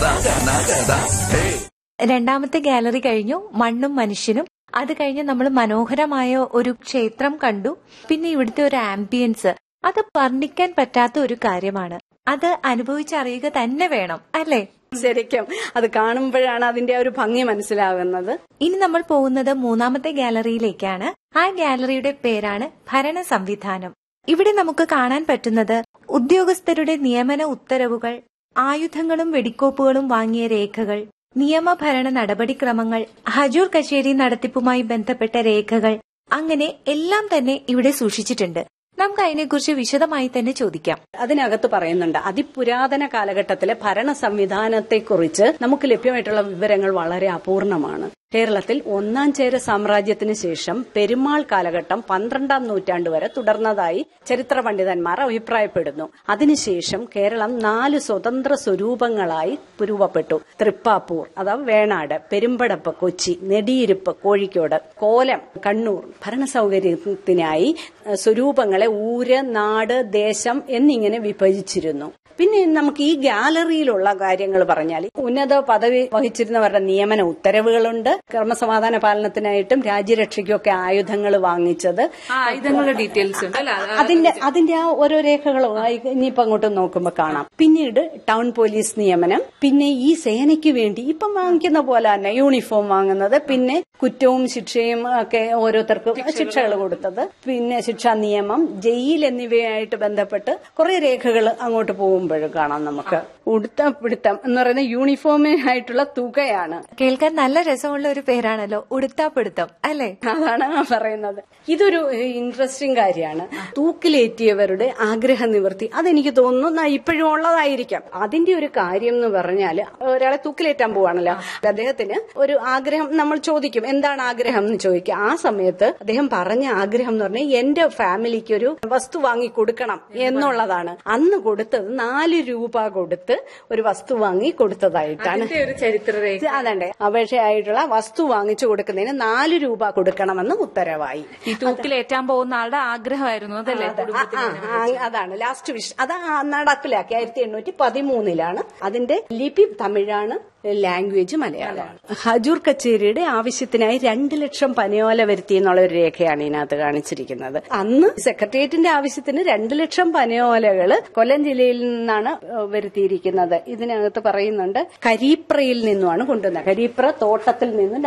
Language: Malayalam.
രണ്ടാമത്തെ ഗാലറി കഴിഞ്ഞു മണ്ണും മനുഷ്യനും അത് കഴിഞ്ഞ് നമ്മൾ മനോഹരമായ ഒരു ക്ഷേത്രം കണ്ടു പിന്നെ ഇവിടുത്തെ ഒരു ആംബിയൻസ് അത് വർണ്ണിക്കാൻ പറ്റാത്ത ഒരു കാര്യമാണ് അത് അനുഭവിച്ചറിയുക തന്നെ വേണം അല്ലേ ശരിക്കും അത് കാണുമ്പോഴാണ് അതിന്റെ ആ ഒരു ഭംഗി മനസ്സിലാകുന്നത് ഇനി നമ്മൾ പോകുന്നത് മൂന്നാമത്തെ ഗാലറിയിലേക്കാണ് ആ ഗാലറിയുടെ പേരാണ് ഭരണ സംവിധാനം ഇവിടെ നമുക്ക് കാണാൻ പറ്റുന്നത് ഉദ്യോഗസ്ഥരുടെ നിയമന ഉത്തരവുകൾ ആയുധങ്ങളും വെടിക്കോപ്പുകളും വാങ്ങിയ രേഖകൾ നിയമഭരണ നടപടിക്രമങ്ങൾ ഹജൂർ കച്ചേരി നടത്തിപ്പുമായി ബന്ധപ്പെട്ട രേഖകൾ അങ്ങനെ എല്ലാം തന്നെ ഇവിടെ സൂക്ഷിച്ചിട്ടുണ്ട് നമുക്ക് അതിനെക്കുറിച്ച് വിശദമായി തന്നെ ചോദിക്കാം അതിനകത്ത് പറയുന്നുണ്ട് അതിപുരാതന കാലഘട്ടത്തിലെ ഭരണ സംവിധാനത്തെക്കുറിച്ച് നമുക്ക് ലഭ്യമായിട്ടുള്ള വിവരങ്ങൾ വളരെ അപൂർണമാണ് കേരളത്തിൽ ഒന്നാം ചേര സാമ്രാജ്യത്തിന് ശേഷം പെരുമാൾ കാലഘട്ടം പന്ത്രണ്ടാം നൂറ്റാണ്ട് വരെ തുടർന്നതായി ചരിത്ര പണ്ഡിതന്മാർ അഭിപ്രായപ്പെടുന്നു അതിനുശേഷം കേരളം നാല് സ്വതന്ത്ര സ്വരൂപങ്ങളായി രൂപപ്പെട്ടു തൃപ്പാപ്പൂർ അഥവാ വേണാട് പെരുമ്പടപ്പ് കൊച്ചി നെടിയിരുപ്പ് കോഴിക്കോട് കോലം കണ്ണൂർ ഭരണ സൗകര്യത്തിനായി സ്വരൂപങ്ങളെ ഊര് നാട് ദേശം എന്നിങ്ങനെ വിഭജിച്ചിരുന്നു പിന്നെ നമുക്ക് ഈ ഗാലറിയിലുള്ള കാര്യങ്ങൾ പറഞ്ഞാൽ ഉന്നത പദവി വഹിച്ചിരുന്നവരുടെ നിയമന ഉത്തരവുകളുണ്ട് ക്രമസമാധാന പാലനത്തിനായിട്ടും രാജ്യരക്ഷയ്ക്കും ഒക്കെ ആയുധങ്ങൾ വാങ്ങിച്ചത് ആയുധങ്ങളുടെ ഡീറ്റെയിൽസ് ഉണ്ട് അല്ലെ അതിന്റെ അതിന്റെ ആ ഓരോ രേഖകളും ആ ഇനിയിപ്പോ അങ്ങോട്ട് നോക്കുമ്പോൾ കാണാം പിന്നീട് ടൗൺ പോലീസ് നിയമനം പിന്നെ ഈ സേനയ്ക്ക് വേണ്ടി ഇപ്പം വാങ്ങിക്കുന്ന പോലെ തന്നെ യൂണിഫോം വാങ്ങുന്നത് പിന്നെ കുറ്റവും ശിക്ഷയും ഒക്കെ ഓരോരുത്തർക്കും ശിക്ഷകൾ കൊടുത്തത് പിന്നെ ശിക്ഷാ നിയമം ജയിൽ എന്നിവയായിട്ട് ബന്ധപ്പെട്ട് കുറെ രേഖകൾ അങ്ങോട്ട് പോകുമ്പോഴും കാണാം നമുക്ക് ഉടുത്തം പിടുത്തം എന്ന് പറയുന്ന യൂണിഫോമിനായിട്ടുള്ള തുകയാണ് കേൾക്കാൻ നല്ല രസമുള്ള ഒരു പേരാണല്ലോ ഉടുത്താപ്പിടുത്തം അല്ലേ അതാണ് ഞാൻ പറയുന്നത് ഇതൊരു ഇൻട്രസ്റ്റിംഗ് കാര്യമാണ് തൂക്കിലേറ്റിയവരുടെ ആഗ്രഹ നിവൃത്തി അതെനിക്ക് തോന്നുന്നു ന- ഇപ്പോഴും ഉള്ളതായിരിക്കാം അതിന്റെ ഒരു കാര്യം എന്ന് പറഞ്ഞാൽ ഒരാളെ തൂക്കിലേറ്റാൻ പോവാണല്ലോ അദ്ദേഹത്തിന് ഒരു ആഗ്രഹം നമ്മൾ ചോദിക്കും എന്താണ് ആഗ്രഹം എന്ന് ചോദിക്കും ആ സമയത്ത് അദ്ദേഹം പറഞ്ഞ ആഗ്രഹം എന്ന് പറഞ്ഞാൽ എന്റെ ഫാമിലിക്ക് ഒരു വസ്തു വാങ്ങി കൊടുക്കണം എന്നുള്ളതാണ് അന്ന് കൊടുത്തത് നാല് രൂപ കൊടുത്ത് ഒരു വസ്തു വാങ്ങി കൊടുത്തതായിട്ടാണ് അതിന്റെ ഒരു ചരിത്രരേഖ അതണ്ടേ അപേക്ഷയായിട്ടുള്ള വസ്തു വാങ്ങിച്ചു കൊടുക്കുന്നതിന് നാല് രൂപ കൊടുക്കണമെന്ന് ഉത്തരവായി ഈ തൂക്കിലേറ്റാൻ പോകുന്ന ആളുടെ ആഗ്രഹമായിരുന്നു അതല്ലേ ആ, ആ, ആ, അതാണ് ലാസ്റ്റ് വിഷ് അത് ആ നടപ്പിലാക്കി ആയിരത്തി എണ്ണൂറ്റി പതിമൂന്നിലാണ് അതിന്റെ ലിപി തമിഴാണ് ലാംഗ്വേജ് മലയാളമാണ് ഹജൂർ കച്ചേരിയുടെ ആവശ്യത്തിനായി രണ്ട് ലക്ഷം പനയോല വരുത്തി എന്നുള്ള ഒരു രേഖയാണ് ഇതിനകത്ത് കാണിച്ചിരിക്കുന്നത് അന്ന് സെക്രട്ടേറിയറ്റിന്റെ ആവശ്യത്തിന് രണ്ട് ലക്ഷം പനയോലകള് കൊല്ലം ജില്ലയിൽ നിന്നാണ് ഏഹ്, വരുത്തിയിരിക്കുന്നത് ഇതിനകത്ത് പറയുന്നുണ്ട് കരീപ്രയിൽ നിന്നുമാണ് കൊണ്ടുവന്നത് കരീപ്ര തോട്ടത്തിൽ നിന്ന്